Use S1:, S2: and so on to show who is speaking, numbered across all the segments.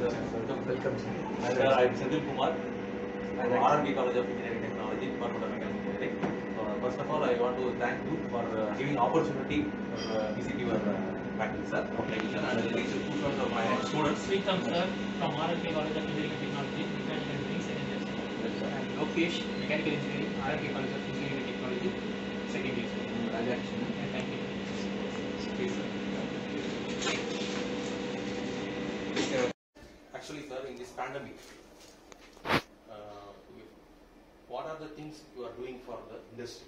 S1: Welcome.
S2: Welcome, sir.
S1: And, uh, I'm Senthil Kumar. I'm RMB College of Engineering Technology, Department of Mechanical Engineering. Uh, First of all, I want to thank you for uh, giving opportunity for uh, visit your uh, faculty, sir, application, and the reach two thirds of my students.
S3: Srikanth sir from RRK College of Engineering and Technology, Mechanical Engineering, second year. sir. And Lokesh, Mechanical Engineering, RRK College of Engineering and Technology, second year. sir. And thank you.
S1: Please, sir. Actually, sir, in this pandemic, uh, you- what are the things you are doing for the industry?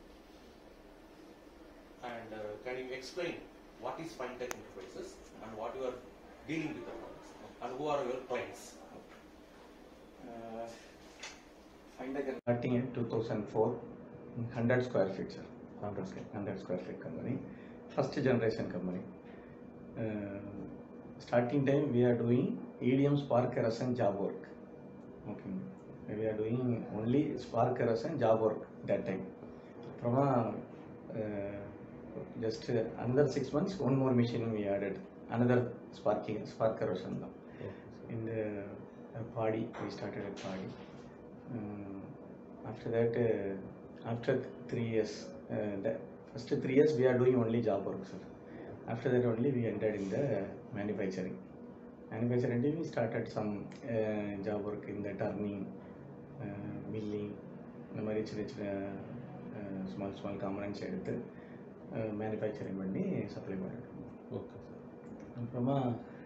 S1: And uh, can you explain what is FinTech Enterprises and what you are dealing with the products and who are your clients?
S2: Uh, Findec starting in 2004, 100 square feet, sir. 100 square, 100 square feet company. First generation company. Uh, starting time we are doing EDM spark kerosene job work. Okay. We are doing only spark kerosene job work that time. From a, uh, just uh, another six months, one more machine we added. Another sparking, spark kerosene. now. In the uh, Padi, we started at Padi. Um, after that, uh, after th- three years, uh, the first three years we are doing only job work, sir. After that only we entered in the manufacturing. Manufacturing we started some uh, job work in the turning, uh, milling, இந்த மாதிரி சின்ன சின்ன small small components எடுத்து manufacturing பண்ணி supply பண்ணிட்டு இருந்தோம்.
S4: Okay sir
S2: அப்புறமா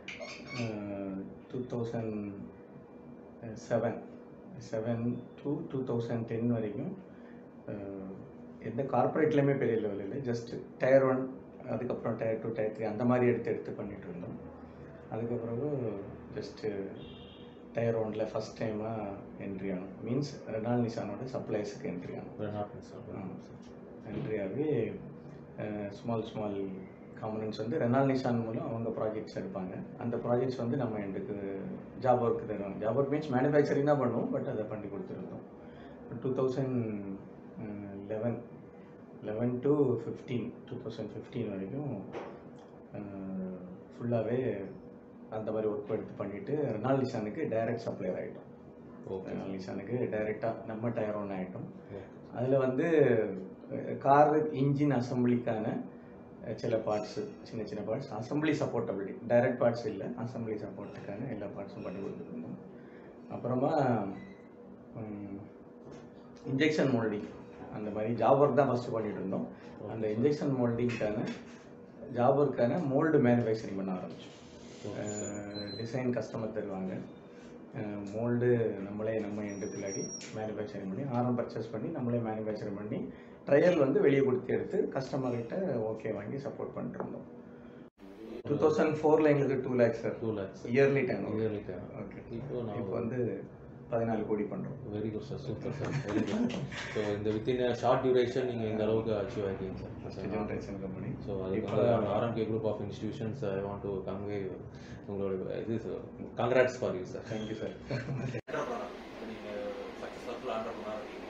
S2: two thousand seven seven to two thousand ten வரைக்கும் அஹ், எந்த கார்ப்பரேட்லேயுமே பெரிய லெவல் இல்லை ஜஸ்ட் டயர் ஒன் அதுக்கப்புறம் டயர் டூ டயர் த்ரீ அந்த மாதிரி எடுத்து எடுத்து பண்ணிட்டு இருந்தோம் அதுக்கப்புறம் ஜஸ்ட்டு டயர் ஒனில் ஃபஸ்ட் டைமாக என்ட்ரி ஆனோம் மீன்ஸ் ரெனால் நிசானோட சப்ளைஸுக்கு என்ட்ரி ஆனோம்
S4: ரெனாட் சார்
S2: ஆமாம் சார் என்ட்ரியாகவே ஸ்மால் ஸ்மால் காம்பனன்ட்ஸ் வந்து ரெனால் நிஷான் மூலம் அவங்க ப்ராஜெக்ட்ஸ் எடுப்பாங்க அந்த ப்ராஜெக்ட்ஸ் வந்து நம்ம எண்டுக்கு ஜாப் ஒர்க் தருவாங்க ஜாப் ஒர்க் மீன்ஸ் மேனுஃபேக்சரிங் தான் பண்ணுவோம் பட் அதை பண்ணி கொடுத்துருந்தோம் two thousand eleven eleven to fifteen two thousand fifteen வரைக்கும் ஃபுல்லாகவே அந்த மாதிரி ஒர்க் எடுத்து பண்ணிவிட்டு ரெனால் நிஷானுக்கு டைரக்ட் சப்ளையர் ஆகிட்டோம்
S4: ஓகே
S2: ரெனால் நிஷானுக்கு டைரெக்டாக நம்ம டயர் ஒன் ஆகிட்டோம்
S4: ஓகே
S2: அதில் வந்து கார் இன்ஜின் அசம்பிளிக்கான அஹ், சில பார்ட்ஸு சின்ன சின்ன parts assembly supportability direct parts இல்லை அசம்பிளி சப்போர்ட்டுக்கான எல்லா பார்ட்ஸும் பண்ணி கொடுத்துருந்தோம் அப்புறமா இன்ஜெக்ஷன் மோல்டிங் அந்த மாதிரி ஜாப் ஒர்க் தான் ஃபஸ்ட்டு பண்ணிட்டு இருந்தோம் அந்த இன்ஜெக்ஷன் மோல்டிங்க்கான ஜாப் ஒர்க்கான மோல்டு மேனுஃபேக்சரிங் பண்ண ஆரம்பிச்சோம் டிசைன் கஸ்டமர் தருவாங்க மோல்டு நம்மளே நம்ம எண்டுக்குள்ளாடி மேனுஃபேக்சரிங் பண்ணி ஆரம் பர்ச்சேஸ் பண்ணி நம்மளே மேனுஃபேக்சரிங் பண்ணி ட்ரையல் வந்து வெளியே கொடுத்து எடுத்து கஸ்டமர்கிட்ட ஓகே வாங்கி சப்போர்ட் பண்ணிட்டு இருந்தோம் டூ தௌசண்ட் ஃபோரில் எங்களுக்கு two lakhs sir
S4: two lakhs
S2: early time
S4: early time
S2: okay
S4: இப்போ நான்
S2: இப்போ வந்து பதினாலு கோடி பண்ணுறோம்
S4: very good sir super sir very good so இந்த வித்தின் ஷார்ட் டியூரேஷன் நீங்கள் இந்த அளவுக்கு அச்சீவ் ஆகிட்டீங்க
S2: first
S4: sir
S2: generation company
S4: so அதுக்காக RMK group of institutions I want to convey உங்களோட இது congrats for you sir
S2: thank you sir
S1: Entrepreneur, நீங்க successful entrepreneur இருக்கீங்க.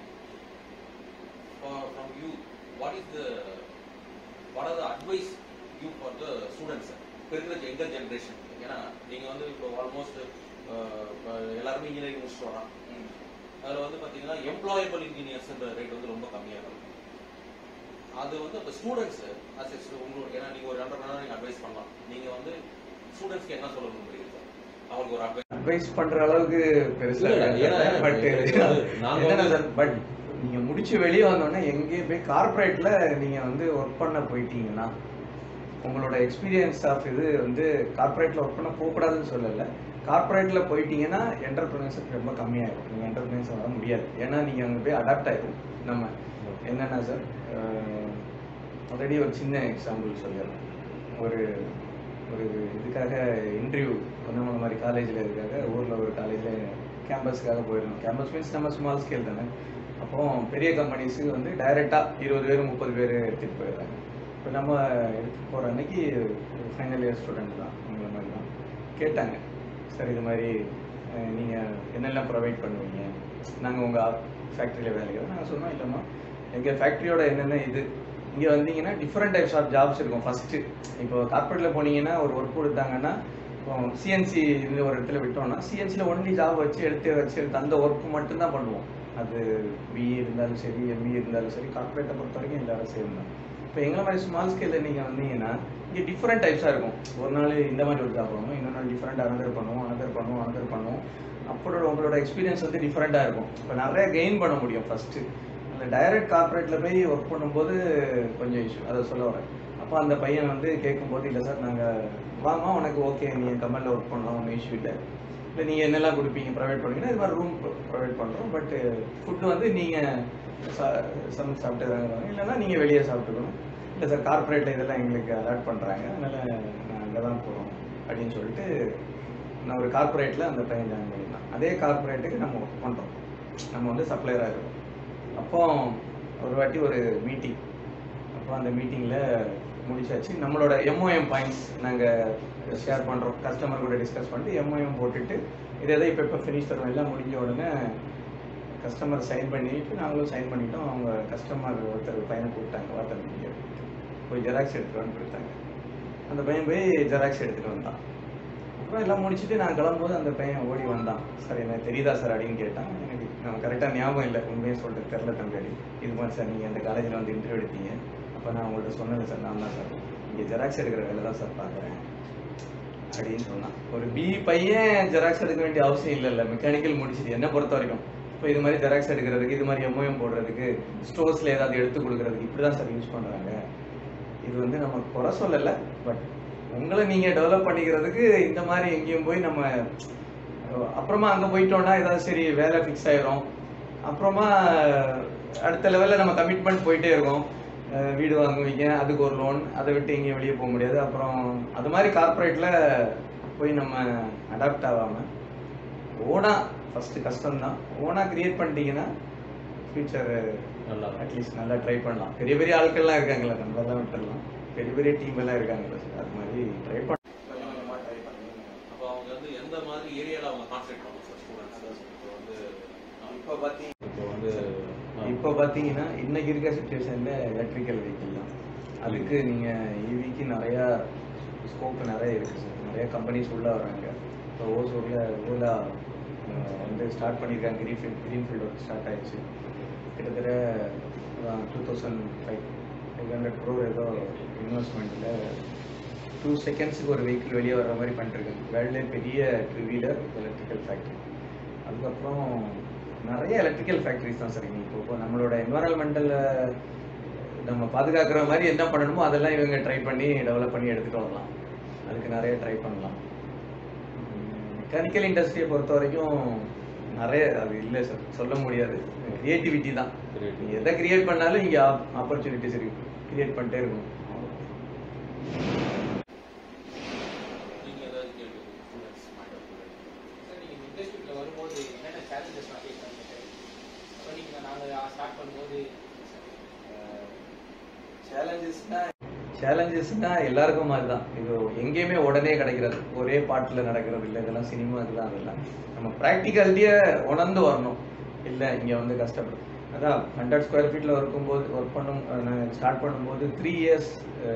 S1: For- From you, what is the what are the advice you for the students? இப்போ இருக்கிற younger generation ஏன்னா நீங்க வந்து இப்போ ஆல்மோஸ்ட் எல்லாருமே இன்ஜினியரிங் முடிச்சுட்டு வரோம் அதில் வந்து பார்த்தீங்கன்னா எம்ப்ளாயபிள் இன்ஜினியர்ஸ்ன்ற ரேட் வந்து ரொம்ப கம்மியாக இருக்கும் அது வந்து இப்போ ஸ்டூடெண்ட்ஸ் அஸ் உங்களோட ஏன்னா நீங்கள் ஒரு entrepreneur நீங்கள் அட்வைஸ் பண்ணலாம் நீங்கள் வந்து ஸ்டூடெண்ட்ஸ்க்கு என்ன சொல்ல விரும்புறீங்க சார் அவங்களுக்கு ஒரு அட்வைஸ்
S2: அட்வைஸ் பண்ற அளவுக்கு பெருசா
S4: இல்ல, இல்ல, ஏன்னா,
S2: பட்
S4: எனக்கு வந்து நாங்க
S2: என்னன்னா
S4: வந்து-
S2: சார் பட் நீங்க முடிச்சு வெளியே வந்தோடனே எங்கேயே போய் கார்ப்பரேட்ல நீங்க வந்து ஒர்க் பண்ண போயிட்டீங்கன்னா உங்களோட எக்ஸ்பீரியன்ஸ் ஆஃப் இது வந்து கார்ப்பரேட்ல ஒர்க் பண்ண போகக்கூடாதுன்னு சொல்லல கார்ப்பரேட்ல போயிட்டீங்கன்னா என்டர்பிரினர்ஷிப் ரொம்ப கம்மியாயிடும் நீங்க என்டர்பிரினர்ஸ் வர முடியாது ஏன்னா நீங்க அங்க போய் அடாப்ட் ஆயிடும் நம்ம என்னன்னா சார் ஆல்ரெடி ஒரு சின்ன எக்ஸாம்பிள் சொல்லிடுறேன் ஒரு ஒரு இதுக்காக இன்டர்வியூ பொன்னமலை மாதிரி காலேஜில் இருக்காக ஊரில் ஒரு காலேஜில் கேம்பஸ்க்காக போயிருந்தோம் கேம்பஸ் மீன்ஸ் நம்ம ஸ்மால் ஸ்கேல் தானே அப்போ பெரிய கம்பெனிஸுக்கு வந்து டைரெக்டாக இருபது பேர் முப்பது பேர் எடுத்துகிட்டு போயிடுறாங்க இப்போ நம்ம எடுத்துகிட்டு போகிற அன்னைக்கு ஃபைனல் இயர் ஸ்டூடெண்ட் தான் உங்களை மாதிரி தான் கேட்டாங்க சார் இது மாதிரி நீங்கள் என்னெல்லாம் ப்ரொவைட் பண்ணுவீங்க நாங்கள் உங்கள் ஃபேக்ட்ரியில் வேலைக்கு நாங்கள் சொன்னோம் இல்லைம்மா எங்கள் ஃபேக்ட்ரியோட என்னென்ன இது இங்கே வந்தீங்கன்னா டிஃப்ரெண்ட் டைப்ஸ் ஆஃப் ஜாப்ஸ் இருக்கும் ஃபஸ்ட்டு இப்போ கார்பரேட்டில் போனீங்கன்னா ஒரு ஒர்க் கொடுத்தாங்கன்னா இப்போ சிஎன்சி இது ஒரு இடத்துல விட்டோம்னா சிஎன்சியில் ஒன்லி ஜாப் வச்சு எடுத்து வச்சு எடுத்து அந்த ஒர்க் மட்டும்தான் பண்ணுவோம் அது பிஇ இருந்தாலும் சரி எம்இ இருந்தாலும் சரி கார்பரேட்டை பொறுத்த வரைக்கும் எல்லாரும் சேம் தான் இப்போ எங்களை மாதிரி ஸ்மால் ஸ்கேலில் நீங்கள் வந்தீங்கன்னா இங்கே டிஃப்ரெண்ட் டைப்ஸாக இருக்கும் ஒரு நாள் இந்த மாதிரி ஒரு ஜாப் பண்ணுவோம் இன்னொரு நாள் டிஃப்ரெண்ட் அனதர் பண்ணுவோம் அனதர் பண்ணுவோம் அனதர் பண்ணுவோம் அப்போட உங்களோட எக்ஸ்பீரியன்ஸ் வந்து டிஃப்ரெண்ட்டாக இருக்கும் இப்போ நிறைய கெயின் பண்ண முடியும் ஃபஸ்ட்டு அந்த டைரக்ட் கார்பரேட்டில் போய் ஒர்க் பண்ணும்போது கொஞ்சம் இஷ்யூ அதை சொல்ல வரேன் அப்போ அந்த பையன் வந்து கேட்கும்போது இல்லை சார் நாங்கள் வாமா உனக்கு ஓகே நீ கம்பெனியில் ஒர்க் பண்ணலாம் ஒன்றும் இஷ்யூ இல்லை இல்லை நீங்கள் என்னெல்லாம் கொடுப்பீங்க ப்ரொவைட் பண்ணுவீங்கன்னா இது மாதிரி ரூம் ப்ரொவைட் பண்ணுறோம் பட் ஃபுட்டு வந்து நீங்கள் சமைச்சு சாப்பிட்டு தாங்க இல்லைன்னா நீங்கள் வெளியே சாப்பிட்டுக்கணும் இல்லை சார் கார்ப்பரேட்டில் இதெல்லாம் எங்களுக்கு அலாட் பண்ணுறாங்க அதனால் நான் அங்கே தான் போகிறோம் அப்படின்னு சொல்லிட்டு நான் ஒரு கார்ப்பரேட்டில் அந்த பையன் ஜாயின் பண்ணியிருந்தான் அதே கார்ப்பரேட்டுக்கு நம்ம ஒர்க் பண்ணுறோம் நம்ம வந்து சப்ளையராக இருக்கோம் அப்போ ஒரு வாட்டி ஒரு மீட்டிங் அப்போ அந்த மீட்டிங்கில் முடிச்சாச்சு நம்மளோட எம்ஓஎம் பாயிண்ட்ஸ் நாங்கள் ஷேர் பண்ணுறோம் கஸ்டமர் கூட டிஸ்கஸ் பண்ணிட்டு எம்ஓஎம் போட்டுட்டு இதை எதை இப்போ இப்போ ஃபினிஷ் தருவோம் எல்லாம் முடிஞ்ச உடனே கஸ்டமர் சைன் பண்ணிட்டு நாங்களும் சைன் பண்ணிட்டோம் அவங்க கஸ்டமர் ஒருத்தர் பையனை கூப்பிட்டாங்க வாட்டர் மீடியா போய் ஜெராக்ஸ் எடுத்துகிட்டு கொடுத்தாங்க அந்த பையன் போய் ஜெராக்ஸ் எடுத்துகிட்டு வந்தான் அப்புறம் எல்லாம் முடிச்சுட்டு நான் கிளம்பும்போது அந்த பையன் ஓடி வந்தான் சார் என்ன தெரியுதா சார் அப்படின்னு கேட்டான் எனக்கு நம்ம கரெக்டாக ஞாபகம் இல்லை உண்மையை சொல்லிட்டு தெரில தம்பி அடி இது மாதிரி சார் நீங்கள் அந்த காலேஜில் வந்து இன்டர்வியூ எடுத்தீங்க அப்போ நான் உங்கள்கிட்ட சொன்னேன் சார் நான் தான் சார் இங்கே ஜெராக்ஸ் எடுக்கிற வேலை தான் சார் பார்க்குறேன் அப்படின்னு சொன்னான் ஒரு பி பையன் ஜெராக்ஸ் எடுக்க வேண்டிய அவசியம் இல்லைல்ல மெக்கானிக்கல் முடிச்சுட்டு என்ன பொறுத்த வரைக்கும் இப்போ இது மாதிரி ஜெராக்ஸ் எடுக்கிறதுக்கு இது மாதிரி எம்ஓஎம் போடுறதுக்கு ஸ்டோர்ஸில் ஏதாவது எடுத்து கொடுக்குறதுக்கு இப்படி தான் சார் யூஸ் பண்ணுறாங்க இது வந்து நம்ம குறை சொல்லலை பட் உங்களை நீங்கள் டெவலப் பண்ணிக்கிறதுக்கு இந்த மாதிரி எங்கேயும் போய் நம்ம அப்புறமா அங்கே போயிட்டோம்னா ஏதாவது சரி வேலை ஃபிக்ஸ் ஆயிரும் அப்புறமா அடுத்த லெவலில் நம்ம கமிட்மெண்ட் போயிட்டே இருக்கோம் அஹ் வீடு வாங்குவீங்க அதுக்கு ஒரு லோன் அதை விட்டு எங்கேயும் வெளியே போக முடியாது அப்புறம் அது மாதிரி கார்ப்பரேட்டில் போய் நம்ம அடாப்ட் ஆகாமல் ஓனா ஃபஸ்ட்டு கஷ்டம்தான் ஓனா கிரியேட் பண்ணிட்டீங்கன்னா ஃபியூச்சர்
S4: நல்லா
S2: அட்லீஸ்ட் நல்லா ட்ரை பண்ணலாம் பெரிய பெரிய ஆட்கள்லாம் இருக்காங்களே நம்ம எல்லாம் விட்டுடலாம் பெரிய பெரிய டீம் எல்லாம் இருக்காங்களே அது மாதிரி ட்ரை பண்ண
S1: அப்போ அவங்க வந்து எந்த மாதிரி ஏரியால அவங்க கான்சென்ட்ரேட் பண்ணுவாங்க சார் ஸ்டூடெண்ட்ஸ் இப்போ வந்து
S2: இப்போ பார்த்தீங்க
S4: இப்போ வந்து ஆ,
S2: இப்போ பார்த்தீங்கன்னா இன்னைக்கு இருக்க சுச்சுவேஷனில் எலக்ட்ரிக்கல் வெஹிக்கிள் தான் அதுக்கு நீங்கள் ஈவிக்கு நிறையா ஸ்கோப் நிறைய இருக்குது சார் நிறைய கம்பெனிஸ் உள்ளே வராங்க இப்போ ஓசூரில் ஓலா அஹ், வந்து ஸ்டார்ட் பண்ணியிருக்காங்க கிரீன்ஃபீல்ட் கிரீன்ஃபீல்ட் ஒர்க் ஸ்டார்ட் ஆயிடுச்சு கிட்டத்தட்ட two thousand five five hundred crore ஏதோ இன்வெஸ்ட்மெண்ட்டில் டூ செகண்ட்ஸுக்கு ஒரு வெஹிக்கிள் வெளியே வர மாதிரி பண்ணிட்டுருக்காங்க வேர்ல்ட்லே பெரிய டூ வீலர் எலக்ட்ரிக்கல் ஃபேக்ட்ரி அதுக்கப்புறம் நிறைய எலக்ட்ரிக்கல் ஃபேக்ட்ரிஸ் தான் சார் இங்கே இப்போ இப்போ நம்மளோட என்வரான்மெண்டல் நம்ம பாதுகாக்கிற மாதிரி என்ன பண்ணணுமோ அதெல்லாம் இவங்க ட்ரை பண்ணி டெவலப் பண்ணி எடுத்துகிட்டு வரலாம் அதுக்கு நிறைய ட்ரை பண்ணலாம் மெக்கானிக்கல் இண்டஸ்ட்ரியை பொறுத்த வரைக்கும் நிறைய அது இல்லை சார் சொல்ல முடியாது கிரியேட்டிவிட்டி தான்
S4: creative.
S2: நீங்க எதை கிரியேட் பண்ணாலும் இங்கே ஆப்பர்ச்சுனிட்டிஸ் இருக்கு கிரியேட் பண்ணிட்டே இருக்கணும்
S1: நீங்க ஏதாவது கேள்வி ஸ்டூடெண்ட்ஸ் பாயிண்ட் ஆஃப்
S3: சார் நீங்கள் இண்டஸ்ட்ரியில் வரும்போது என்னென்ன சேலஞ்சஸ்லாம் ஃபேஸ் பண்ணீங்க ஸோ நீங்கள் நாங்கள் ஸ்டார்ட் பண்ணும்போது
S2: சேலஞ்சஸ்னா சேலஞ்சஸ்னா எல்லாருக்கும் மாதிரி தான் இது எங்கேயுமே உடனே கிடைக்கிறது ஒரே பாட்டில் நடக்கிறது இல்லை இதெல்லாம் சினிமா இதெல்லாம் அதெல்லாம் நம்ம ப்ராக்டிகாலிட்டியை உணர்ந்து வரணும் இல்லை இங்கே வந்து கஷ்டப்படும் அதான் ஹண்ட்ரட் ஸ்கொயர் ஃபீட்டில் இருக்கும்போது ஒர்க் பண்ணும் நான் ஸ்டார்ட் பண்ணும்போது த்ரீ இயர்ஸ்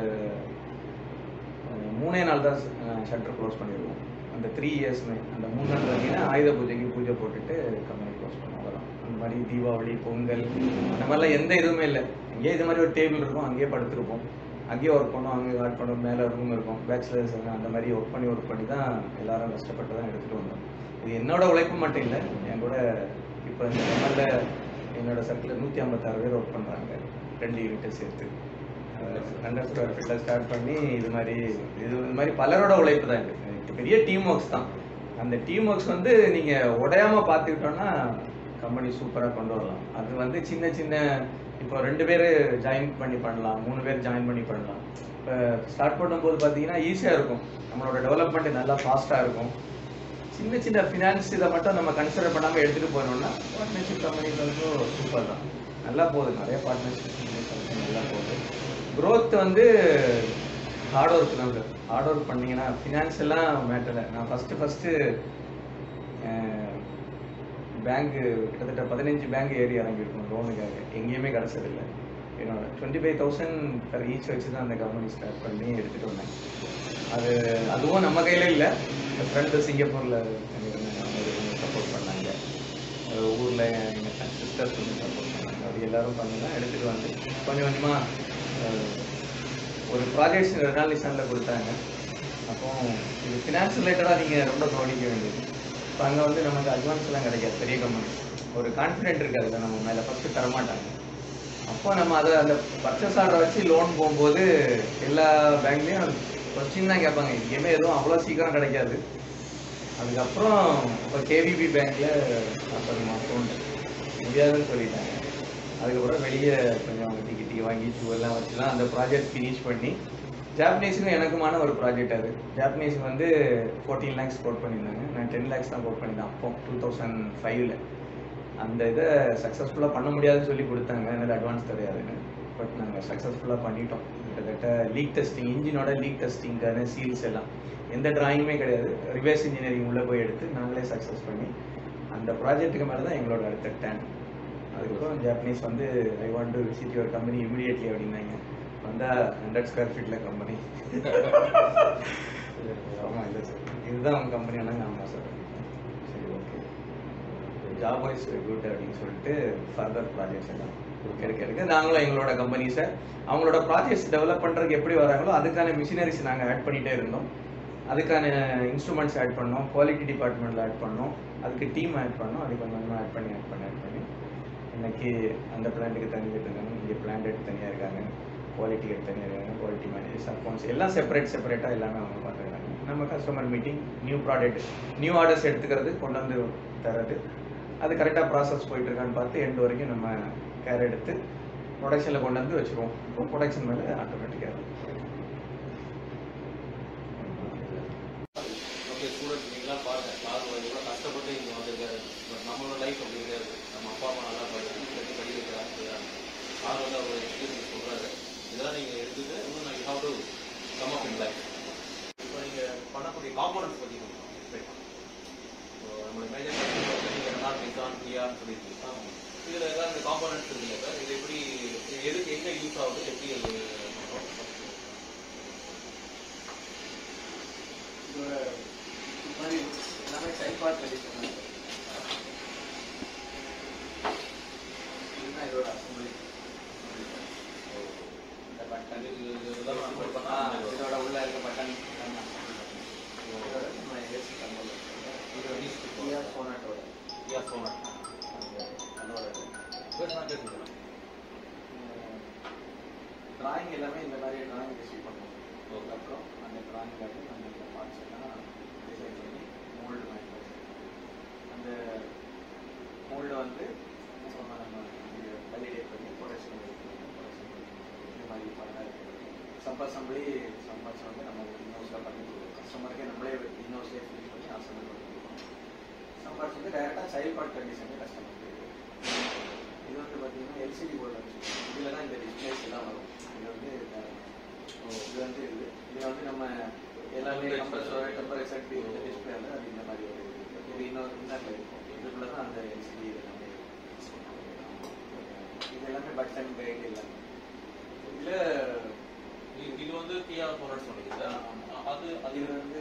S2: மூணே நாள் தான் ஷட்டர் க்ளோஸ் பண்ணிடுவோம் அந்த த்ரீ இயர்ஸ்மே அந்த மூணு நாள் பார்த்தீங்கன்னா ஆயுத பூஜைக்கு பூஜை போட்டுட்டு கம்பெனி க்ளோஸ் பண்ணுவோம் அவ்வளோதான் அந்த மாதிரி தீபாவளி பொங்கல் அந்த மாதிரிலாம் எந்த இதுவுமே இல்லை அங்கேயே இது மாதிரி ஒரு டேபிள் இருக்கும் அங்கேயே படுத்திருப்போம் அங்கேயே ஒர்க் பண்ணோம் அங்கே ஆட் பண்ணோம் மேலே ரூம் இருக்கும் பேச்சுலர்ஸ் அந்த மாதிரி ஒர்க் பண்ணி ஒர்க் பண்ணி தான் எல்லாரும் கஷ்டப்பட்டு தான் எடுத்துகிட்டு வந்தோம் இது என்னோட உழைப்பு மட்டும் இல்லை என் கூட இப்போ இந்த எம்எல்ஏ என்னோட சர்க்கிளில் நூற்றி ஐம்பத்தாறு பேர் ஒர்க் பண்ணுறாங்க ரெண்டு யூனிட்டை சேர்த்து ஹண்ட்ரட் ஸ்கொயர் ஃபீட்டில் ஸ்டார்ட் பண்ணி இது மாதிரி இது இது மாதிரி பலரோட உழைப்பு தான் இது இது பெரிய டீம் ஒர்க்ஸ் தான் அந்த டீம் ஒர்க்ஸ் வந்து நீங்கள் உடையாம பார்த்துக்கிட்டோன்னா கம்பெனி சூப்பராக கொண்டு வரலாம் அது வந்து சின்ன சின்ன இப்போ ரெண்டு பேர் ஜாயின் பண்ணி பண்ணலாம் மூணு பேர் ஜாயின் பண்ணி பண்ணலாம் இப்போ ஸ்டார்ட் பண்ணும்போது பார்த்தீங்கன்னா ஈஸியாக இருக்கும் நம்மளோட டெவலப்மெண்ட் நல்லா ஃபாஸ்ட்டாக இருக்கும் சின்ன சின்ன ஃபினான்ஸ் இதை மட்டும் நம்ம கன்சிடர் பண்ணாமல் எடுத்துகிட்டு போனோம்னா பார்ட்னர்ஷிப் கம்பெனிஸ் வந்து சூப்பர் தான் நல்லா போகுது நிறைய பார்ட்னர்ஷிப் நல்லா போகுது growth வந்து ஹார்ட் ஒர்க் தான் சார் ஹார்ட் ஒர்க் பண்ணீங்கன்னா ஃபினான்ஸ் எல்லாம் மேட்டர் நான் ஃபஸ்ட்டு ஃபஸ்ட்டு பேங்க்கு கிட்டத்தட்ட பதினஞ்சு பேங்க் ஏறி இறங்கியிருக்கணும் லோனுக்காக எங்கேயுமே கிடச்சதில்லை என்னோட twenty five thousand per each வச்சு தான் அந்த கம்பெனி ஸ்டார்ட் பண்ணி எடுத்துகிட்டு வந்தேன் அது அதுவும் நம்ம கையில் இல்லை ஃப்ரெண்டு சிங்கப்பூரில் சப்போர்ட் பண்ணாங்க ஊரில் எங்கள் சிஸ்டர்ஸ் வந்து சப்போர்ட் பண்ணாங்க அது எல்லாரும் பண்ணி தான் எடுத்துகிட்டு வந்து கொஞ்சம் கொஞ்சமாக ஒரு ப்ராஜெக்ட்ஸ் ரெனாலிசனில் கொடுத்தாங்க அப்போ இது ஃபினான்ஸ் ரிலேட்டடாக நீங்கள் ரொம்ப கவனிக்க வேண்டியது இப்போ அங்கே வந்து நமக்கு அட்வான்ஸ் எல்லாம் கிடைக்காது பெரிய கம்பெனி ஒரு கான்ஃபிடென்ட் இருக்காது நம்ம மேலே ஃபஸ்ட்டு தரமாட்டாங்க அப்போ நம்ம அதை அந்த பர்ச்சேஸ் ஆர்டரை வச்சு லோன் போகும்போது எல்லா பேங்க்லேயும் கொஸ்டின் தான் கேட்பாங்க எங்கேயுமே எதுவும் அவ்வளோ சீக்கிரம் கிடைக்காது அதுக்கப்புறம் இப்போ கேவிபி பேங்க்கில் நாற்பது மாதம் முடியாதுன்னு சொல்லிட்டாங்க அதுக்கப்புறம் வெளியே கொஞ்சம் டிக்கி டிக்கி வாங்கி எல்லாம் வச்சுலாம் அந்த ப்ராஜெக்ட் ஃபினிஷ் பண்ணி ஜாப்பனீஸுக்கும் எனக்குமான ஒரு ப்ராஜெக்ட் அது ஜாப்பனீஸ் வந்து ஃபோர்டீன் லேக்ஸ் கோட் பண்ணியிருந்தாங்க நான் டென் லேக்ஸ் தான் கோட் பண்ணியிருந்தேன் அப்போ டூ தௌசண்ட் ஃபைவ்ல அந்த இதை சக்ஸஸ்ஃபுல்லாக பண்ண முடியாதுன்னு சொல்லி கொடுத்தாங்க அதனால் அட்வான்ஸ் தெரியாதுன்னு பட் நாங்கள் சக்ஸஸ்ஃபுல்லாக பண்ணிட்டோம் கிட்டத்தட்ட லீக் டெஸ்டிங் இன்ஜினோட லீக் டெஸ்டிங்கான சீல்ஸ் எல்லாம் எந்த டிராயிங்குமே கிடையாது ரிவர்ஸ் இன்ஜினியரிங் உள்ளே போய் எடுத்து நாங்களே சக்ஸஸ் பண்ணி அந்த ப்ராஜெக்ட்டுக்கு மேலே தான் எங்களோட அடுத்த டேன் அதுக்கப்புறம் ஜாப்பனீஸ் வந்து I want to visit your company immediately அப்படின்னாங்க வந்தால் ஹண்ட்ரட் ஸ்கொயர் ஃபீட்டில் கம்பெனி ஆமாம் இல்லை சார் இதுதான் உங்கள் கம்பெனி ஆனாங்க ஆமாம் சார் சரி ஓகே ஜாப் வைஸ் குட் அப்படின்னு சொல்லிட்டு ஃபர்தர் ப்ராஜெக்ட்ஸ் எல்லாம் எடுக்க எடுக்க நாங்களும் எங்களோட கம்பெனிஸை அவங்களோட ப்ராஜெக்ட்ஸ் டெவலப் பண்ணுறதுக்கு எப்படி வராங்களோ அதுக்கான மிஷினரிஸ் நாங்கள் ஆட் பண்ணிகிட்டே இருந்தோம் அதுக்கான இன்ஸ்ட்ருமெண்ட்ஸ் ஆட் பண்ணோம் குவாலிட்டி டிபார்ட்மெண்ட்டில் ஆட் பண்ணோம் அதுக்கு டீம் ஆட் பண்ணோம் அது கொஞ்சம் கொஞ்சமாக ஆட் பண்ணி ஆட் பண்ணி ஆட் பண்ணி இன்னைக்கு அந்த பிளான்ட்டுக்கு தனி இருக்காங்க இங்கே பிளான்ட் எடுத்து தனியாக இருக்காங்க குவாலிட்டி எடுத்து தனியாக இருக்காங்க குவாலிட்டி மேனேஜர்ஸ் அக்கௌண்ட்ஸ் எல்லாம் செப்பரேட் செப்பரேட்டாக எல்லாமே அவங்க பார்த்துக்கிறாங்க நம்ம customer meeting new product new orders எடுத்துக்கிறது கொண்டு வந்து தர்றது அது கரெக்டாக ப்ராசஸ் போயிட்டு இருக்கான்னு பார்த்து எண்டு வரைக்கும் நம்ம கேர் எடுத்து ப்ரொடக்ஷனில் கொண்டு வந்து வச்சுருவோம் இப்போ ப்ரொடக்ஷன் மேலே ஆட்டோமேட்டிக்காக
S1: ஓகே ஸ்டூடெண்ட் நீங்களாம் பாருங்க கிளாஸ் எவ்வளோ கஷ்டப்பட்டு இங்கே வந்திருக்காரு பட் நம்மளோட லைஃப் அப்படி இருக்காது நம்ம அப்பா அம்மா நல்லா படிச்சு கட்டி படிக்க வைக்கிறாங்க செய்யறாங்க ஆர் வந்து அவர் எக்ஸ்பீரியன்ஸ் சொல்றாரு இதெல்லாம் நீங்கள் எடுத்துட்டு இன்னும் நான் have to come up in life இப்போ நீங்கள் பண்ணக்கூடிய காம்பனன்ஸ் பற்றி கொஞ்சம் explain பண்ணுங்க. இப்போ நம்மளுடைய மேஜர் நீங்கள் ரெனால்ட் நிசான் கியான்னு சொல்லியிருக்கீங்க இதில் எல்லாம் இந்த காம்பனன்ஸ் இருக்குல்ல சார் இது எப்படி இது எதுக்கு எங்கே யூஸ் ஆகுது எப்படி அது பண்றோம்?
S2: இதோட இது மாதிரி எல்லாமே செயல்பாட்டு ரெடி இதுதான் இதோட அசம்பிளி இந்த பட்டன்
S1: இது இதெல்லாம் நம்ம
S2: ஆ,
S1: பண்ணா
S2: இதோட உள்ள இருக்க பட்டன் இதோட நம்ம ஏசி கண்ட்ரோல்
S1: இது release
S2: டிஆர் சோனட்டோட
S1: Yeah, so much.
S2: அதோட
S1: Good not just that.
S2: Drawing எல்லாமே இந்த மாதிரி டிராயிங் ரிசீவ் பண்ணுவோம்
S1: Okay.
S2: அப்புறம் அந்த டிராயிங்கில் வந்து நம்ம இந்த பார்ட்ஸ் எல்லாம் டிசைன் பண்ணி மோல்டு வாங்கி அந்த மோல்டு வந்து என்ன சொன்னா நம்ம வேலிடேட் பண்ணி ப்ரொடக்ஷன் இந்த மாதிரி பண்ண சப் அசம்பிளி சம்மர்ஸ் வந்து நம்ம இன்ஹவுஸில் பண்ணி கொடுக்குறோம் கஸ்டமருக்கே நம்மளே இன்ஹவுஸ்லேயே ஃபினிஷ் பண்ணி அசம்பிள் பண்ணி கொடுக்குறோம் சம்மர்ஸ் வந்து டேரெக்டாக சைல்ட் பார்ட் கண்டிஷன் கஸ்டமருக்கு இது வந்து பார்த்தீங்கன்னா எல்சிடி போர்டு வச்சு இதில் தான் இந்த டிஸ்பிளேஸ் எல்லாம் வரும் இது வந்து இந்த- இது வந்து இது இதில் வந்து நம்ம எல்லாமே கம்ப்ரஸர் டெம்பரேச்சர் இந்த டிஸ்பிளே வந்து அது இந்த மாதிரி ஒரு இது. இது இன்னொரு இன்னரில் இருக்கும் இதுக்குள்ள தான் அந்த எல்சிடி எல்லாமே இது எல்லாமே பட்டன் கைடு எல்லாமே இதில்
S1: இது- இது வந்து கியா போனட் சொன்னீங்க சார் அது அது
S2: அது வந்து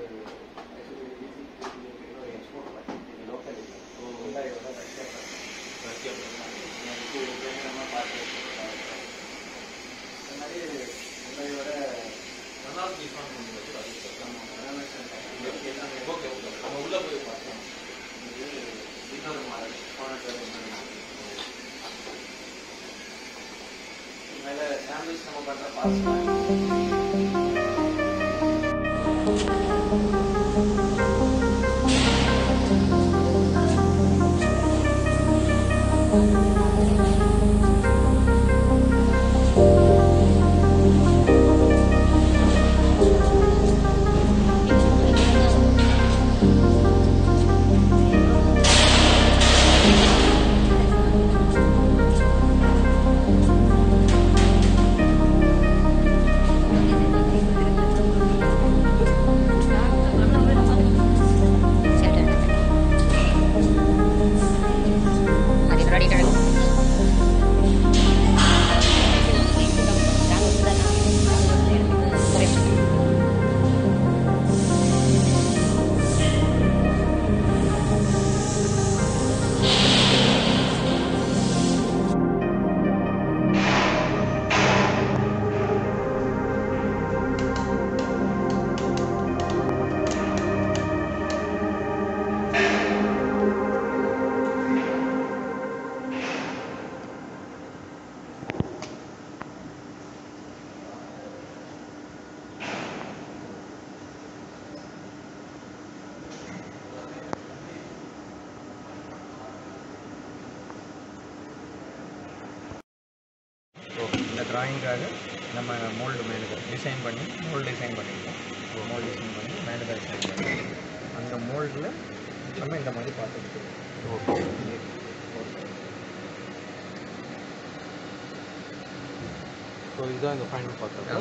S2: எக்ஸ்போர்ட் பட்டன் இது லோக்கல் இல்லை
S1: ஓ.
S2: ஹுண்டாயோட ரஷ்யா பட்டன்
S1: ரஷ்யா
S2: நம்ம பார்த்து இந்த மாதிரி ஹுண்டாயோட
S1: ரெனால்ட் நிசான் சொன்னீங்க சார் அது சார்
S2: நம்ம renovation பண்ணி எல்லாமே
S1: ஓகே ஓகே நம்ம உள்ள போய் பார்த்தோம்
S2: இது இன்னொரு மாடல் போனட் இன்னொரு மாடல் மேலே சாம்பிள்ஸ் நம்ம பண்ணுற பார்ட்ஸ்
S5: Thank
S2: டிராயிங்காக நம்ம மோல்டு மேனுக்கு டிசைன் பண்ணி மோல்டு டிசைன் பண்ணியிருக்கோம் மோல்டு டிசைன் பண்ணி மேனுஃபேக்சரிங் பண்ணி அந்த மோல்டில் நம்ம இந்த மாதிரி பார்த்துட்டு
S4: ஓகே ஸோ இதுதான் இந்த ஃபைனல் பார்த்தா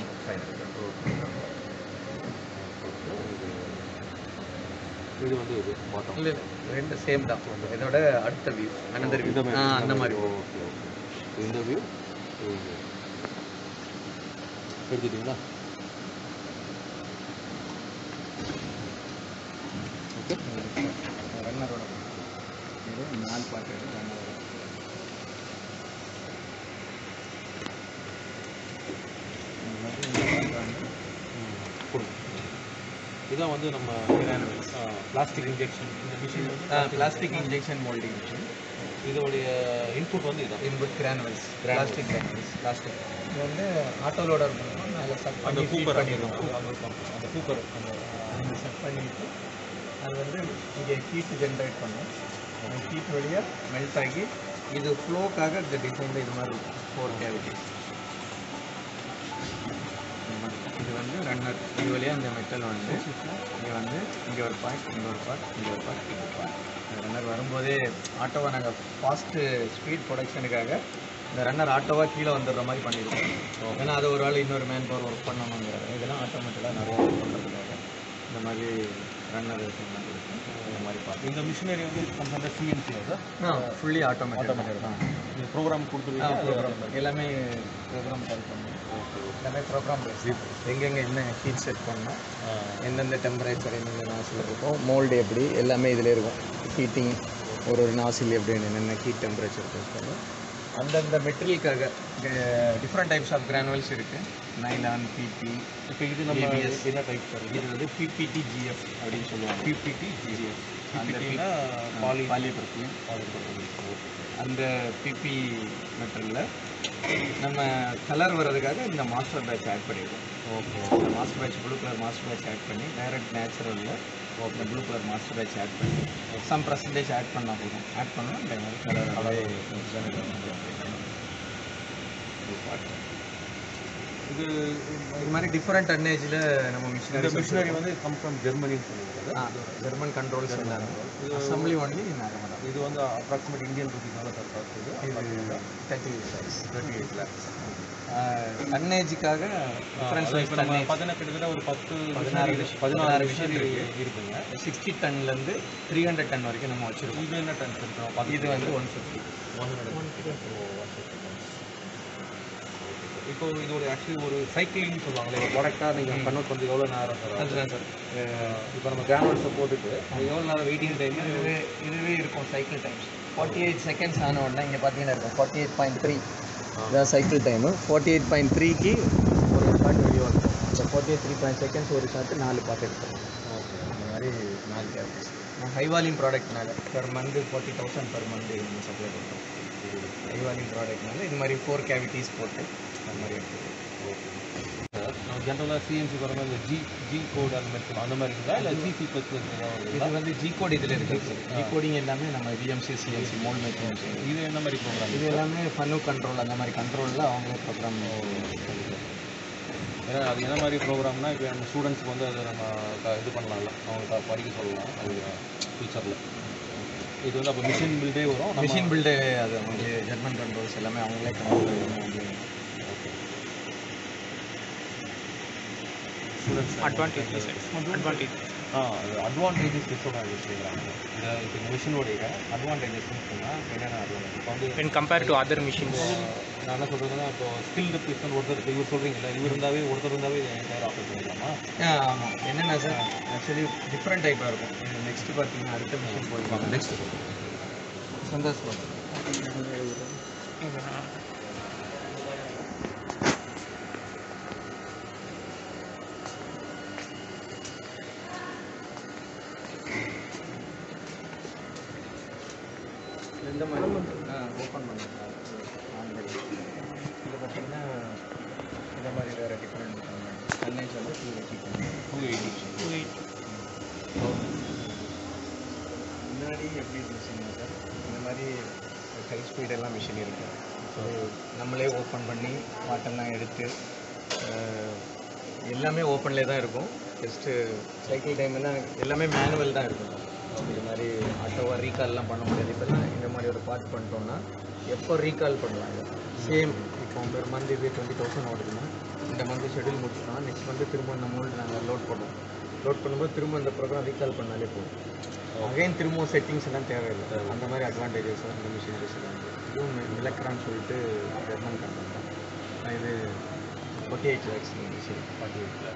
S4: இது வந்து இது பாட்டம்
S2: இல்லை ரெண்டு சேம் தான் இதோட அடுத்த வியூ அனந்தர் வியூ ஆ அந்த மாதிரி
S4: ஓகே ஓகே இந்த வியூ எடுத்துட்டீங்களா ஓகே
S2: ரன்னரோட இது நாலு பாட்டு ரன்னரோட
S4: கொடுங்க இதான் வந்து நம்ம பிளாஸ்டிக் இன்ஜெக்ஷன் இந்த மிஷின் வந்து
S2: பிளாஸ்டிக் இன்ஜெக்ஷன் மோல்டிங் மிஷின்
S4: இதோடைய இன்புட் வந்து இதான்
S2: input granules plastic granules plastic இது வந்து ஆட்டோ லோடர் பண்ணுவோம் நாங்கள் சட்
S4: அந்த
S2: பண்ணி ஃபீட்
S4: கூப்பர்
S2: பண்ணிடுவோம்
S4: அந்த கூப்பர் அந்த
S2: அந்த செட் பண்ணிட்டு அது வந்து இங்கே ஹீட் ஜென்ரேட் பண்ணும் அந்த ஹீட் வழியாக மெல்ட் ஆகி இது ஃப்ளோக்காக இந்த டிசைனில் இது மாதிரி இருக்கும் ஃபோர் கேவிட்டி இது வந்து ரன்னர் இது வழியாக இந்த மெட்டல் வந்து இங்கே வந்து இங்கே ஒரு பார்ட் இங்கே ஒரு பார்ட் இங்கே ஒரு பார்ட் இங்கே ஒரு பார்ட் இந்த ரன்னர் வரும்போதே ஆட்டோவை நாங்கள் ஃபாஸ்ட்டு ஸ்பீட் ப்ரொடக்ஷனுக்காக இந்த ரன்னர் ஆட்டோவாக கீழே வந்துடுற மாதிரி பண்ணிடுவோம் ஏன்னா அது ஒரு ஆள் இன்னொரு மேன் பவர் ஒர்க் பண்ணணுங்கிற இதெல்லாம் ஆட்டோமேட்டிக்காக நிறைய ஒர்க் பண்ணுறதுக்காக இந்த மாதிரி ரன்னர் கொடுத்து இந்த மாதிரி பார்த்து
S4: இந்த மிஷினரி வந்து கம்ஸ் அண்டர் சிஎன்சி சார்
S2: ஆ ஃபுல்லி ஆட்டோமேட்டிக் தான்
S4: இது ப்ரோக்ராம் கொடுத்துருவீங்க
S2: ப்ரோக்ராம் எல்லாமே ப்ரோக்ராம் டைப் பண்ணுவோம் எல்லாமே ப்ரோக்ராம் எங்கெங்கே என்ன ஹீட் செட் பண்ணணும் எந்தெந்த டெம்பரேச்சர் எந்தெந்த நாசில் இருக்கும் மோல்டு எப்படி எல்லாமே இதில் இருக்கும் ஹீட்டிங் ஒரு ஒரு நாசில் எப்படி என்னென்ன ஹீட் டெம்பரேச்சர் பண்ணும் அந்தந்த மெட்டீரியலுக்காக டிஃப்ரெண்ட் டைப்ஸ் ஆஃப் கிரானுவல்ஸ் இருக்குது நைலான் பிபி
S4: இப்போ இது நம்ம
S2: ABS.
S4: என்ன டைப் சார்
S2: இது வந்து பிபிடி ஜிஎஃப் அப்படின்னு சொல்லுவாங்க
S4: பிபிடி
S2: ஜிஎஃப் அந்த
S4: பிபிடினா பாலி
S2: பாலிபர்ஃபியூம் அந்த பிபி மெட்டரில் நம்ம கலர் வர்றதுக்காக இந்த மாஸ்டர் பேட்ச் ஆட் பண்ணிடுவோம்
S4: ஓகே
S2: இந்த master batch blue colour master batch add பண்ணி டைரக்ட் நேச்சுரலில் இந்த blue colour master batch add பண்ணி சம் பர்சன்டேஜ் ஆட் பண்ணால் போதும் ஆட் பண்ணால் இந்த மாதிரி கலர் அப்படியே
S4: இது
S2: இது மாதிரி டிஃப்ரெண்ட் அன்னேஜில் நம்ம
S4: இந்த
S2: மிஷினரி
S4: மிஷினரி வந்து கம் ஃப்ரம் ஜெர்மனின்னு சொல்லுவாங்க
S2: ஜெர்மன் கண்ட்ரோல்ஸ் எல்லாமே அசம்பிளி ஒன்லி நாகமடா
S4: இது வந்து அப்ராக்சிமேட் இந்தியன் ருபீஸ்னால சார் காஸ்ட் இது
S2: இது thirty lakhs thirty eight lakhs டன்னேஜுக்காக டிஃப்ரென்ஸ்
S4: இப்போ நம்ம பார்த்தீங்கன்னா கிட்டத்தட்ட ஒரு பத்து
S2: பதினாறு
S4: machinery-
S2: விஷயம்
S4: பதினாறு
S2: விஷயம்
S4: மிஷினரி
S2: இருக்கு
S4: இருக்குங்க
S2: சிக்ஸ்டி டன்லேருந்து த்ரீ ஹண்ட்ரட் டன் வரைக்கும் நம்ம வச்சுருக்கோம்
S4: இது என்ன டன் சார்
S2: இது வந்து ஒன் ஃபிஃப்டி
S4: இப்போ இது ஒரு ஆக்சுவலி ஒரு சைக்கிளிங் சொல்லுவாங்களே ஒரு ப்ராடக்டாக நீங்கள் கன்வெர்ட் பண்ணுறது எவ்வளோ நேரம் சார்
S2: அதுதான் சார்
S4: இப்போ நம்ம கிரானுவல்ஸை போட்டுட்டு அது எவ்வளோ நேரம் வெயிட்டிங் டைம்
S2: இதுவே இதுவே இருக்கும் cycle times forty eight seconds ஆன உடனே இங்கே பார்த்தீங்கன்னா இருக்கும் ஃபார்ட்டி எயிட் பாயிண்ட் த்ரீ இதான் cycle time forty eight point த்ரீக்கு ஒரு ஷார்ட் வீடியோ இருக்கும் அந்த forty eight three point seconds ஒரு ஷார்ட் நாலு பாட்டு இருக்கும் அந்த மாதிரி நாலு கேரக்டர்ஸ் நான் ஹை வால்யூம் ப்ராடக்ட்னால per month forty thousand per month நம்ம சப்ளை பண்ணுறோம் ஹை வால்யூம் ப்ராடக்ட்னால இது மாதிரி ஃபோர் கேவிட்டிஸ் போட்டு அந்த மாதிரி எடுத்துக்கிறோம்
S4: நம்ம ஜென்ரலாக சிஎன்சி வர மாதிரி இந்த ஜி ஜி கோட் அந்த மாதிரி சொல்லுவாங்க. அந்த மாதிரி இருக்குதா இல்லை ஜிசி ப்ளஸ் ப்ளஸ் ஏதாவது
S2: இது வந்து ஜி கோட் இதில் இருக்குது ஜி கோடிங் எல்லாமே நம்ம விஎம்சி சிஎன்சி மோல் மேக்கிங்
S4: இது என்ன மாதிரி ப்ரோக்ராம்
S2: இது எல்லாமே ஃபனு கண்ட்ரோல் அந்த மாதிரி கண்ட்ரோலில் அவங்களே ப்ரோக்ராம்
S4: ஏன்னா அது என்ன மாதிரி ப்ரோக்ராம்னா இப்போ நம்ம ஸ்டூடெண்ட்ஸ்க்கு வந்து அதை நம்ம க- இது பண்ணலாம்ல அவங்களுக்கு படிக்க சொல்லலாம் அது ஃபியூச்சரில் இது வந்து அப்போ மிஷின் பில்டே வரும் நம்ம-
S2: மிஷின் பில்டு அது அவங்களே ஜெர்மன் கண்ட்ரோல்ஸ் எல்லாமே அவங்களே கண்ட்ரோல்
S4: ஸ்டூடெண்ட்ஸ்
S3: அட்வான்டேஜ் அட்வான்டேஜ்
S4: ஆ அது அட்வான்டேஜஸ் டிஸ்அட்வான்டேஜ் செய்கிறாங்க இந்த இப்போ இந்த மிஷினோடைய அட்வான்டேஜஸ்ன்னு சொன்னால் என்னென்ன அட்வான்டேஜ் இப்போ வந்து
S3: when compared to other machines
S4: நான் என்ன சொல்கிறதுன்னா இப்போ ஸ்கில்டு பீஸ்னு ஒருத்தர் இப்போ இவர் சொல்கிறீங்களா இவர் இருந்தாவே ஒருத்தர் இருந்தாவே என்டையர் ஆப்ரேட் பண்ணிடலாமா
S2: ஆமாம் என்னென்ன சார் ஆக்சுவலி டிஃப்ரெண்ட் டைப்பாக இருக்கும் நெக்ஸ்ட் பார்த்தீங்கன்னா அடுத்த மிஷின் போயிருப்பாங்க
S4: நெக்ஸ்ட்
S2: சந்தோஷ் இந்த மாதிரி ஆ ஓப்பன் பண்ணிக்கலாம் ஆன் பண்ணி இதில் பார்த்தீங்கன்னா இந்த மாதிரி வேறு டிஃப்ரெண்ட் கன்னேஜ் வந்து டூ எயிட்டி
S4: டூ எயிட்டி
S2: முன்னாடி எப்படி இருந்துச்சுன்னா சார் இந்த மாதிரி ஹை ஸ்பீடெல்லாம் மிஷின் இருக்கு ஸோ நம்மளே ஓப்பன் பண்ணி வாட்டெல்லாம் எடுத்து அஹ், எல்லாமே ஓப்பன்லேயே தான் இருக்கும் ஜஸ்ட்டு சைக்கிள் டைம் எல்லாம் எல்லாமே மேனுவல் தான் இருக்கும் இது மாதிரி ஆட்டோவாக ரீகால்லாம் பண்ண முடியாது இப்போல்லாம் இந்த மாதிரி ஒரு பார்ட் பண்ணிட்டோம்னா எப்போ ரீகால் பண்ணலாம் சேம் இப்போ பெர் மந்த் இது டுவெண்ட்டி தௌசண்ட் ஓடுதுன்னா இந்த மந்த் ஷெட்யூல் முடிச்சிட்டோம் நெக்ஸ்ட் மந்த் திரும்ப இந்த மோல்டு நாங்கள் லோட் பண்ணுவோம் லோட் பண்ணும்போது திரும்ப இந்த ப்ரோக்ராம் ரீகால் பண்ணாலே போதும் அகைன் திரும்பவும் செட்டிங்ஸ் எல்லாம் தேவையில்லை அந்த மாதிரி அட்வான்டேஜஸ் இந்த மிஷினரிஸ் எல்லாம் இருக்கு. இதுவும் விளக்குறான்னு சொல்லிட்டு ஜெர்மன் கம்பெனி தான் இது forty eight lakhs machine forty எயிட்டில்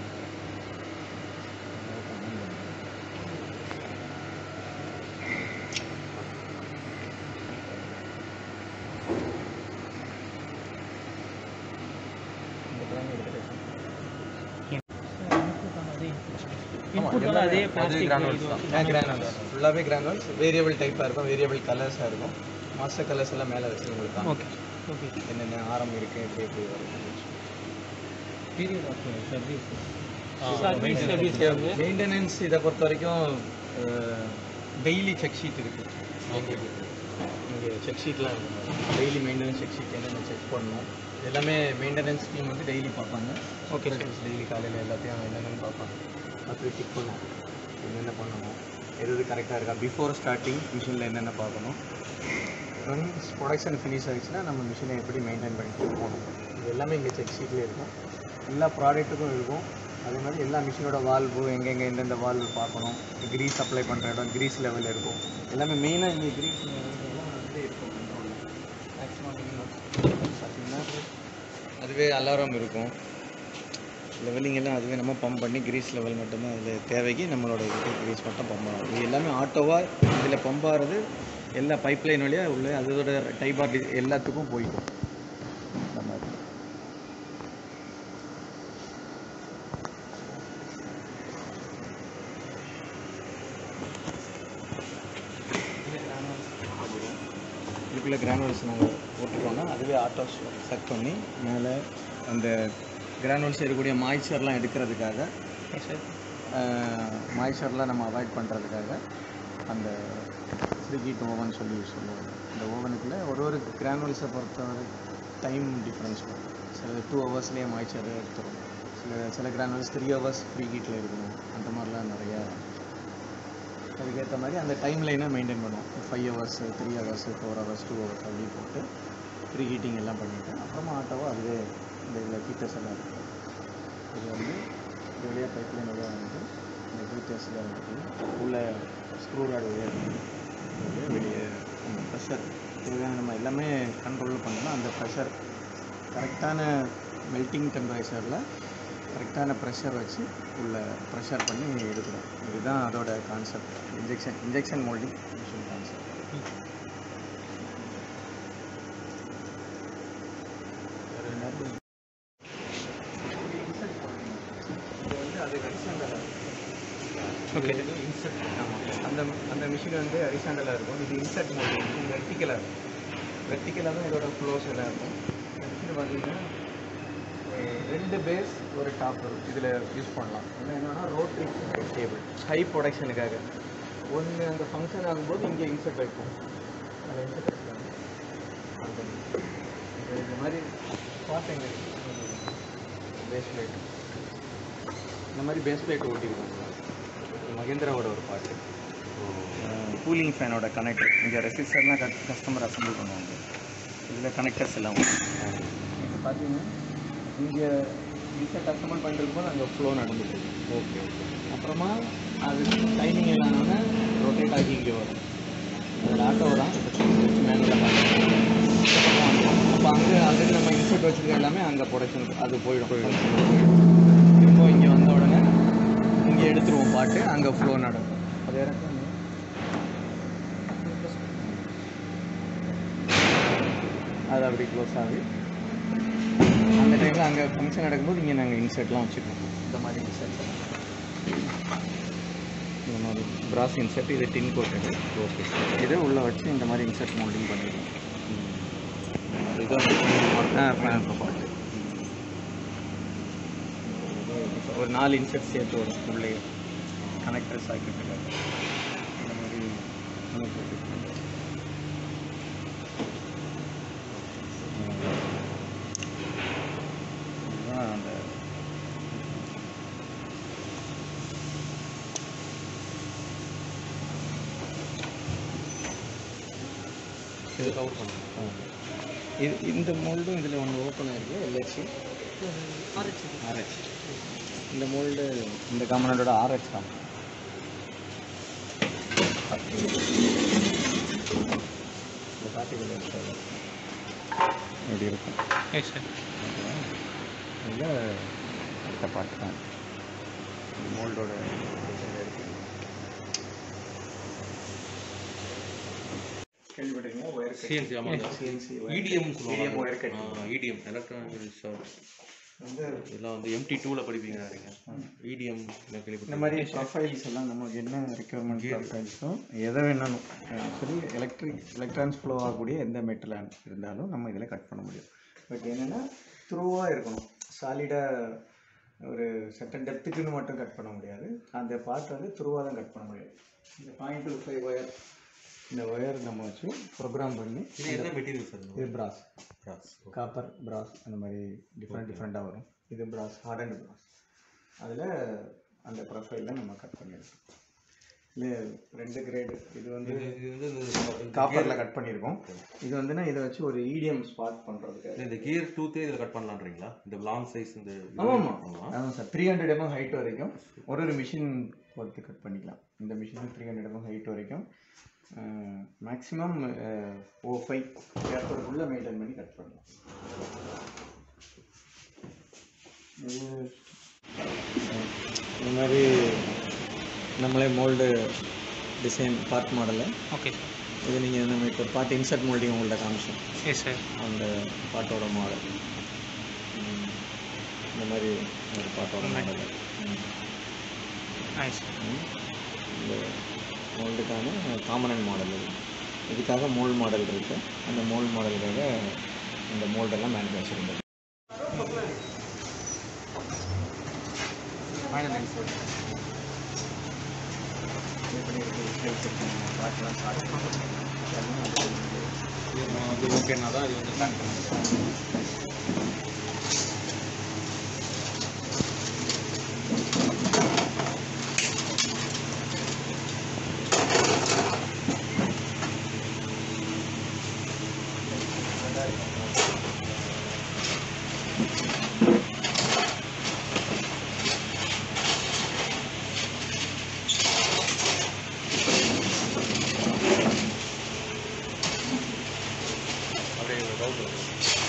S3: இன்புட் அதே பிளாஸ்டிக்
S2: கிரானுவல்ஸ் ஃபுல்லாகவே கிரானுவல்ஸ் வேரியபிள் டைப்பாக இருக்கும் வேரியபிள் கலர்ஸாக இருக்கும் மாஸ்டர் கலர்ஸ் எல்லாம் மேலே வச்சு உங்களுக்கு
S3: ஓகே ஓகே
S2: என்னென்ன ஆரம் இருக்குது எப்படி எப்படி வரும்
S3: பீரியட் ஆஃப் சர்வீஸ் சர்வீஸ் எப்படி செய்வாங்க
S2: மெயின்டெனன்ஸ் இதை பொறுத்த வரைக்கும் டெய்லி செக் ஷீட் இருக்குது இங்கே செக் ஷீட்லாம் டெய்லி மெயின்டெனன்ஸ் செக் ஷீட் என்னென்ன செக் பண்ணணும் இது எல்லாமே மெயின்டெனன்ஸ் டீம் வந்து டெய்லி பார்ப்பாங்க ஓகே டெய்லி காலையில் எல்லாத்தையும் என்னென்னு பார்ப்பாங்க அப்படி செக் பண்ணுவோம் என்னென்ன பண்ணணும் எது எது கரெக்டாக இருக்கா பிஃபோர் ஸ்டார்டிங் மிஷினில் என்னென்ன பார்க்கணும் ஒன்ஸ் ப்ரொடக்ஷன் ஃபினிஷ் ஆகிடுச்சுன்னா நம்ம மிஷினை எப்படி மெயின்டைன் பண்ணிட்டு போகணும் இது எல்லாமே இங்கே செக் ஷீட்லேயே இருக்கும் எல்லா ப்ராடக்ட்டுக்கும் இருக்கும் அதே மாதிரி எல்லா மிஷினோட வால்வு எங்கெங்கே எந்தெந்த வால்வு பார்க்கணும் கிரீஸ் அப்ளை பண்ணுற இடம் கிரீஸ் லெவல் இருக்கும் எல்லாமே மெயினாக இங்கே கிரீஸ் லெவல்லாம் வந்து இருக்கும் கண்ட்ரோலில் மேக்ஸிமம் பார்த்தீங்கன்னா அதுவே அலாரம் இருக்கும் லெவலிங் எல்லாம் அதுவே நம்ம பம்ப் பண்ணி கிரீஸ் லெவல் மட்டும்தான் அதில் தேவைக்கு நம்மளோட இதுக்கு கிரீஸ் மட்டும் பம்ப் ஆகும் இது எல்லாமே ஆட்டோவாக இதில் பம்ப் ஆகிறது எல்லா பைப் லைன் வழியாக உள்ள அதோட டைப் ஆர் எல்லாத்துக்கும் போய்க்கும் அந்த மாதிரி இதுக்குள்ளே கிரானுவல்ஸ் நாங்கள் போட்டுட்டோம்னா அதுவே ஆட்டோ சக் பண்ணி மேலே அந்த கிரானுவல்ஸ் இருக்கக்கூடிய மாய்ச்சர்லாம் எடுக்கிறதுக்காக மாய்ச்சர்லாம் நம்ம அவாய்ட் பண்ணுறதுக்காக அந்த ஃப்ரிகீட் ஓவன் சொல்லி சொல்லுவாங்க இந்த ஓவனுக்குள்ளே ஒரு ஒரு கிரானுவல்ஸை பொறுத்தவரை டைம் டிஃப்ரென்ஸ் வரும் சில டூ ஹவர்ஸ்லேயே மாய்ச்சர் எடுத்துரும் சில சில கிரானுவல்ஸ் த்ரீ ஹவர்ஸ் ஃப்ரீ ஹீட்டில் இருக்கணும் அந்த மாதிரிலாம் நிறையா அதுக்கேற்ற மாதிரி அந்த டைம் லைனை மெயின்டைன் பண்ணுவோம் five hours three hours four hours two hours அப்படி போட்டு ப்ரீ ஹீட்டிங் எல்லாம் பண்ணிவிட்டு அப்புறமா ஆட்டோவோ அதுவே இந்த இதில் ஹீட்டர்ஸ் எல்லாம் இருக்குது இது வந்து இது வழியாக பைப் லைன் வழியாக வந்து இந்த ஹீட்டர்ஸில் வந்து உள்ள ஸ்க்ரூ ராடு வழியாக இருக்குது வெளியே வெளியே அந்த ப்ரெஷர் தேவையான நம்ம எல்லாமே கண்ட்ரோல் பண்ணணும் அந்த ப்ரெஷர் கரெக்டான மெல்ட்டிங் டெம்பரேச்சரில் கரெக்டான ப்ரெஷர் வச்சு உள்ள ப்ரெஷர் பண்ணி எடுக்கணும் இதுதான் அதோட concept injection injection moulding machine concept இது வந்து அது ஹரிசாண்டலாக
S3: ஓகே
S2: இன்செர்ட் ஆமாம் அந்த அந்த மிஷின் வந்து ஹரிசாண்டலாக இருக்கும் இது இன்செர்ட் மோல்டிங் மிஷின் வெர்டிக்கலாக இருக்கும் வெர்டிக்கலாக தான் இதோட ஃப்ளோஸ் எல்லாம் இருக்கும் இந்த மிஷின் பார்த்தீங்கன்னா அஹ், ரெண்டு பேஸ் ஒரு டாப் இருக்கும் இதில் யூஸ் பண்ணலாம் ஏன்னா என்னன்னா ரோட்ரி டேபிள் ஹை ப்ரொடக்ஷனுக்காக ஒன்று அந்த ஃபங்க்ஷன் ஆகும்போது இங்கே இன்செர்ட் வைப்போம் அதை இன்செர்ட் வச்சுக்கலாம் அந்த இது இந்த மாதிரி பார்த்தேங்க பேஸ் பிளேட் இந்த மாதிரி பேஸ் பிளேட் ஓட்டிருக்கோம் மகேந்திராவோட ஒரு பாட்டு கூலிங் ஃபேனோட கனெக்டர் இங்கே ரெசிஸ்டர்லாம் கஸ்டமர் அசம்பிள் பண்ணுவாங்க இதில் கனெக்டர்ஸ் எல்லாம் இப்போ பார்த்தீங்கன்னா இங்கே இன்செட் அசம்பிள் பண்ணிருக்கும் போது அங்கே ஃப்ளோ நடந்துட்டு ஓகே ஓகே அப்புறமா அது டைமிங் இல்லாமல் ரொட்டேட் ஆகி இங்கே வரும் அதில் ஆட்டோ தான் மேனுவலாக அப்போ அங்கே ஆல்ரெடி நம்ம இன்செட் வச்சுருக்க எல்லாமே அங்கே ப்ரொடக்ஷனுக்கு அது போயிடும் திரும்ப இங்கே வந்த உடனே இங்கே எடுத்துருவோம் பாட்டு அங்கே ஃப்ளோ நடக்கும் அது இறக்கம் அது அப்படி க்ளோஸ் ஆகி அந்த டைமில் அங்கே ஃபங்க்ஷன் நடக்கும்போது இங்கே நாங்கள் இன்செர்ட்லாம் வச்சுக்கோம் இந்த மாதிரி இன்செர்ட் இந்த மாதிரி பிராஸ் இன்செர்ட் இது டின் கோட்டடு ஓகே இதை உள்ளே வச்சு இந்த மாதிரி இன்செர்ட் மோல்டிங் பண்ணிடுவோம் இதுதான் பாட்டு ஒரு நாலு இன்செர்ட் சேர்த்து வரும் உள்ளே கனெக்டர் சாக்கெட்டில் இந்த மாதிரி connector fit பண்ணுவோம்.
S4: இது கவர் பண்ணுங்க
S2: இது இந்த மோல்டும் இதில் ஒன்று ஓப்பன் ஆயிருக்கு எல்ஹெச்சி ஆர்ஹெச் இந்த மோல்டு இந்த காம்பனண்டோட ஆர்ஹெச் காம்பனண்ட் இந்த பார்ட்டிகள் எடுத்தது இப்படி இருக்கும்
S3: எஸ் சார்
S2: இதில் அடுத்த பார்ட் தான் மோல்டோட கேள்விப்பட்டிருக்கீங்க ஒயர்
S4: CNC ஆமாங்க.
S2: CNC
S4: EDM
S2: EDM wire cutting.
S4: சொல்லுவாங்க இடிஎம் எலக்ட்ரானிக்
S2: வந்து
S4: இதெல்லாம் வந்து எம்டி டூவில் படிப்பீங்க நினைக்கிறேன் இடிஎம்
S2: இந்த மாதிரி ப்ரொஃபைல்ஸ் எல்லாம் நமக்கு என்ன ரெக்யர்மெண்ட் ப்ரொஃபைல்ஸும் எதை வேணாலும் சரி எலக்ட்ரிக் எலக்ட்ரான்ஸ் ஃப்ளோ ஆகக்கூடிய எந்த மெட்டல் இருந்தாலும் நம்ம இதில் கட் பண்ண முடியும் பட் என்னென்னா த்ரூவாக இருக்கணும் சாலிடாக ஒரு செட்டன் டெப்த்துக்குன்னு மட்டும் கட் பண்ண முடியாது அந்த பார்ட் வந்து த்ரூவாக தான் கட் பண்ண முடியும் இந்த பாயிண்ட் டூ ஃபைவ் ஒயர் இந்த ஒயர் நம்ம வச்சு ப்ரோக்ராம் பண்ணி
S4: இது என்ன மெட்டீரியல் சார்
S2: இது பிராஸ்
S4: கிராஸ்
S2: காப்பர் பிராஸ் அந்த மாதிரி டிஃப்ரெண்ட் டிஃப்ரெண்ட்டாக வரும் இது பிராஸ் ஹார்ட் அண்ட் பிராஸ் அதில் அந்த ப்ரொஃபைலில் நம்ம கட் பண்ணியிருக்கோம் இல்லை ரெண்டு கிரேடு இது வந்து
S4: இது வந்து இந்த
S2: காப்பரில் கட் பண்ணியிருக்கோம் இது வந்துன்னா இதை வச்சு ஒரு இடிஎம் ஸ்பாட் பண்ணுறதுக்கு
S4: இல்ல, இந்த கியர் டூத்தே இதில் கட் பண்ணலான்றீங்களா இந்த லாங் சைஸ் இந்த
S2: ஆமாம்
S4: பண்ணலாம்
S2: ஆமாம் sir three hundred MM height வரைக்கும் ஒரு ஒரு மிஷின் பொறுத்து கட் பண்ணிக்கலாம் இந்த மிஷினுக்கு த்ரீ ஹண்ட்ரட் எம்எம் ஹைட் வரைக்கும் மேக்ஸிமம் ஓ ஃபைவ் ஏற்படுக்குள்ளே மெயின்டைன் பண்ணி கட் பண்ணலாம் இது அஹ், இந்த மாதிரி நம்மளே mould design part model
S3: okay
S2: இது நீங்கள் நம்ம இப்போ பார்ட் இன்சர்ட் மோல்டிங் உங்கள்கிட்ட காமிச்சோம்
S3: எஸ் சார்
S2: அந்த பாட்டோட மாடல் இந்த மாதிரி ஒரு பாட்டோட மாடல்
S3: நைஸ்
S2: இந்த மோல்டுக்கான காமனன் மாடல் இது இதுக்காக மோல்ட் மாடல் இருக்குது அந்த மோல்ட் மாடலுக்காக இந்த மோல்டெல்லாம் மேனுஃபேக்சரிங் பண்ணுறோம்
S4: அது ஓகேனா தான் இது வந்து அப்படியே டவுட்